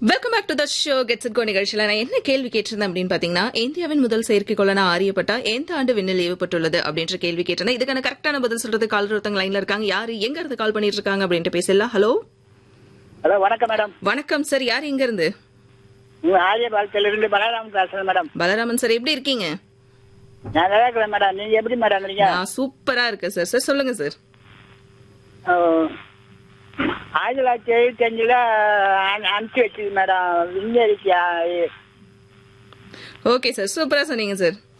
welcome back to the show gets go நிகழ்ச்சியில் நான் என்ன கேள்வி கேட்டிருந்தேன் அப்படின்னு பாத்தீங்கன்னா இந்தியாவின் முதல் செயற்கைக்கோளன ஆரியப்பட்டா எந்த ஆண்டு விண்ணில் ஏவப்பட்டுள்ளது அப்படின்ற கேள்வி கேட்டிருந்தேன் இதுக்கான கரெக்டான பதில் சொல்றது கால் ஒருத்தங்க லைன்ல இருக்காங்க யாரு எங்க இருந்து கால் பண்ணிட்டு இருக்காங்க அப்படின்ட்டு பேசலாம் ஹலோ ஹலோ வணக்கம் மேடம் வணக்கம் சார் யார் எங்க இருந்து உங்க ஆரிய பாலத்துல இருந்து பலராமன் பேசுறேன் மேடம் பலராமன் சார் எப்படி இருக்கீங்க நான் நல்லா இருக்கிறேன் மேடம் நீங்க எப்படி மேடம் இருக்கீங்க நான் சூப்பரா இருக்கேன் சார் சார் சொல்லுங்க சார் அஹ், ஆயிரத்தி தொள்ளாயிரத்தி எழுபத்தி அஞ்சுல அனு- அனுப்பிச்சு வச்சது மேடம் விஞ்ஞானிக்கு ஓகே சார் சூப்பரா சொன்னீங்க சார்